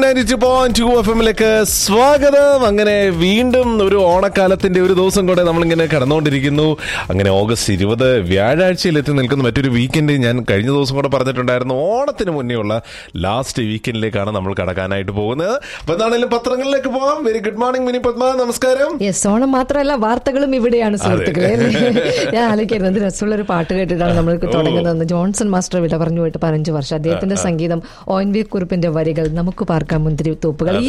ninety point two F എമ്മിലേക്ക് സ്വാഗതം അങ്ങനെ വീണ്ടും ഒരു ഓണക്കാലത്തിന്റെ ഒരു ദിവസം കൂടെ നമ്മളിങ്ങനെ കടന്നുകൊണ്ടിരിക്കുന്നു അങ്ങനെ ഓഗസ്റ്റ് ഇരുപത് വ്യാഴാഴ്ചയിൽ എത്തി നിൽക്കുന്ന മറ്റൊരു വീക്കെൻഡ് ഞാൻ കഴിഞ്ഞ ദിവസം കൂടെ പറഞ്ഞിട്ടുണ്ടായിരുന്നു ഓണത്തിന് മുന്നേ ഉള്ള ലാസ്റ്റ് വീക്കെൻഡിലേക്കാണ് നമ്മൾ കടക്കാനായിട്ട് പോകുന്നത് അപ്പൊ എന്താണെങ്കിലും പത്രങ്ങളിലേക്ക് പോകാം very good morning Mini Padma നമസ്കാരം യെസ് ഓണം മാത്രമല്ല വാർത്തകളും ഇവിടെയാണ് സുഹൃത്തുക്കളെ ഞാൻ ആലോചിക്കുന്നത് രസമുള്ള ഒരു പാട്ട് കേട്ടിട്ടാണ് നമ്മൾ തുടങ്ങുന്നത് ജോൺസൺ മാസ്റ്റർ വിട പറഞ്ഞു പോയിട്ട് പതിനഞ്ച് വർഷം അദ്ദേഹത്തിന്റെ സംഗീതം ഒ എൻ വി കുറിപ്പിന്റെ വരികൾ നമുക്ക് പാർക്കാൻ മുന്തിരി തോപ്പുകൾ ഈ